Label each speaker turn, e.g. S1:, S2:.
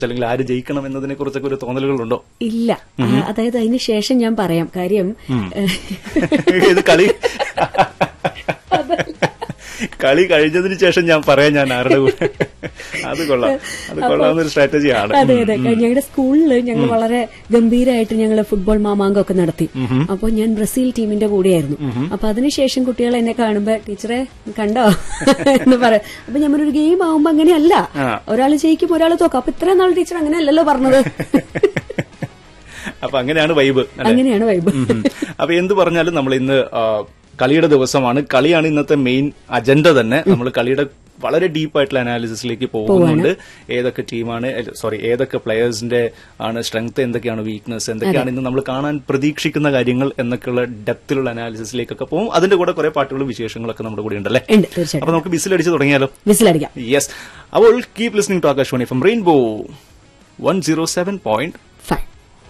S1: അല്ലെങ്കിൽ ആര് ജയിക്കണം എന്നതിനെ കുറിച്ചൊക്കെ ഒരു തോന്നലുകളുണ്ടോ
S2: ഇല്ല ആ, അതായത് അതിന് ശേഷം ഞാൻ പറയാം കാര്യം
S1: ഇത് കളി കളി കഴിഞ്ഞതിന് ശേഷം ഞാൻ പറയാം ഞാൻ ആരുടെ കൂടെ അത് കൊള്ളാം അത് കൊള്ളാവുന്ന ഒരു സ്ട്രാറ്റജിയാണ്
S2: അതെ അതെ ഞങ്ങളുടെ സ്കൂളിൽ ഞങ്ങൾ വളരെ ഗംഭീരമായിട്ട് ഞങ്ങൾ ഫുട്ബോൾ മാമാങ്കം ഒക്കെ നടത്തി അപ്പോൾ ഞാൻ ബ്രസീൽ ടീമിന്റെ കൂടെയായിരുന്നു അപ്പൊ അതിനുശേഷം കുട്ടികൾ എന്നെ കാണുമ്പോ ടീച്ചറെ കണ്ടോ എന്ന് പറയാം അപ്പൊ ഞാൻ ഒരു ഗെയിം ആവുമ്പോ അങ്ങനെയല്ല
S1: ആ.
S2: ഒരാൾ ജയിക്കും ഒരാൾ തോക്കും അപ്പൊ ഇത്രയും നാൾ ടീച്ചർ അങ്ങനെയല്ലല്ലോ പറഞ്ഞത്
S1: അപ്പൊ അങ്ങനെയാണ് വൈബ് അല്ലെ
S2: അങ്ങനെയാണ് വൈബ്
S1: അപ്പൊ എന്ത് പറഞ്ഞാലും നമ്മൾ ഇന്ന് ആ, കളിയുടെ ദിവസമാണ് കളിയാണ് ഇന്നത്തെ മെയിൻ അജണ്ട തന്നെ നമ്മൾ കളിയുടെ വളരെ ഡീപ്പായിട്ടുള്ള അനാലിസിസിലേക്ക് പോകുന്നുണ്ട് ഏതൊക്കെ ടീമാണ് സോറി ഏതൊക്കെ പ്ലെയേഴ്സിന്റെ ആണ് സ്ട്രെങ്ത് എന്തൊക്കെയാണ് വീക്ക്നെസ് എന്തൊക്കെയാണ് ഇന്ന് നമ്മൾ കാണാൻ പ്രതീക്ഷിക്കുന്ന കാര്യങ്ങൾ എന്നൊക്കെയുള്ള ഡെപ്തിലുള്ള അനാലിസിസിലേക്കൊക്കെ പോകും അതിന്റെ കൂടെ കുറെ പാട്ടുകളും വിശേഷങ്ങളൊക്കെ നമ്മുടെ കൂടെ ഉണ്ടല്ലേ
S2: ഉണ്ട് തീർച്ചയായിട്ടും
S1: അപ്പൊ നമുക്ക് ബിസിലടിച്ച് തുടങ്ങിയാലോ
S2: വിസിലടിക്കാം
S1: യെസ് അപ്പോൾ keep listening to Akashvani from rainbow one zero seven point